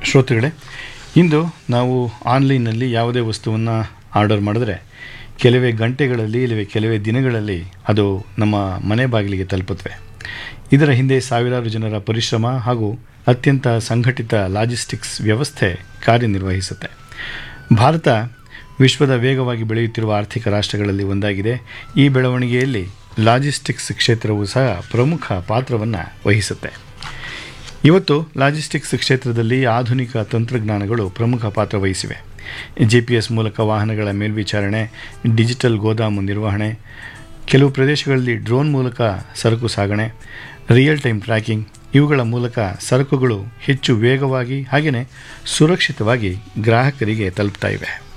ಶ್ರೋತೃಗಳೇ ಇಂದು ನಾವು ಆನ್ಲೈನ್ನಲ್ಲಿ ಯಾವುದೇ ವಸ್ತುವನ್ನು ಆರ್ಡರ್ ಮಾಡಿದ್ರೆ ಕೆಲವೇ ಗಂಟೆಗಳಲ್ಲಿ ಇಲ್ಲವೇ ಕೆಲವೇ ದಿನಗಳಲ್ಲಿ ಅದು ನಮ್ಮ ಮನೆ ಬಾಗಿಲಿಗೆ ತಲುಪುತ್ತವೆ ಇದರ ಹಿಂದೆ ಸಾವಿರಾರು ಜನರ ಪರಿಶ್ರಮ ಹಾಗೂ ಅತ್ಯಂತ ಸಂಘಟಿತ ಲಾಜಿಸ್ಟಿಕ್ಸ್ ವ್ಯವಸ್ಥೆ ಕಾರ್ಯನಿರ್ವಹಿಸುತ್ತೆ ಭಾರತ ವಿಶ್ವದ ವೇಗವಾಗಿ ಬೆಳೆಯುತ್ತಿರುವ ಆರ್ಥಿಕ ರಾಷ್ಟ್ರಗಳಲ್ಲಿ ಒಂದಾಗಿದೆ ಈ ಬೆಳವಣಿಗೆಯಲ್ಲಿ ಲಾಜಿಸ್ಟಿಕ್ಸ್ ಕ್ಷೇತ್ರವು ಸಹ ಪ್ರಮುಖ ಪಾತ್ರವನ್ನು ವಹಿಸುತ್ತೆ ಇವತ್ತು ಲಾಜಿಸ್ಟಿಕ್ಸ್ ಕ್ಷೇತ್ರದಲ್ಲಿ ಆಧುನಿಕ ತಂತ್ರಜ್ಞಾನಗಳು ಪ್ರಮುಖ ಪಾತ್ರ ವಹಿಸಿವೆ ಜಿ ಪಿ ಎಸ್ ಮೂಲಕ ವಾಹನಗಳ ಮೇಲ್ವಿಚಾರಣೆ ಡಿಜಿಟಲ್ ಗೋದಾಮು ನಿರ್ವಹಣೆ ಕೆಲವು ಪ್ರದೇಶಗಳಲ್ಲಿ ಡ್ರೋನ್ ಮೂಲಕ ಸರಕು ಸಾಗಣೆ ರಿಯಲ್ ಟೈಮ್ ಟ್ರ್ಯಾಕಿಂಗ್ ಇವುಗಳ ಮೂಲಕ ಸರಕುಗಳು ಹೆಚ್ಚು ವೇಗವಾಗಿ ಹಾಗೆಯೇ ಸುರಕ್ಷಿತವಾಗಿ ಗ್ರಾಹಕರಿಗೆ ತಲುಪ್ತಾ ಇವೆ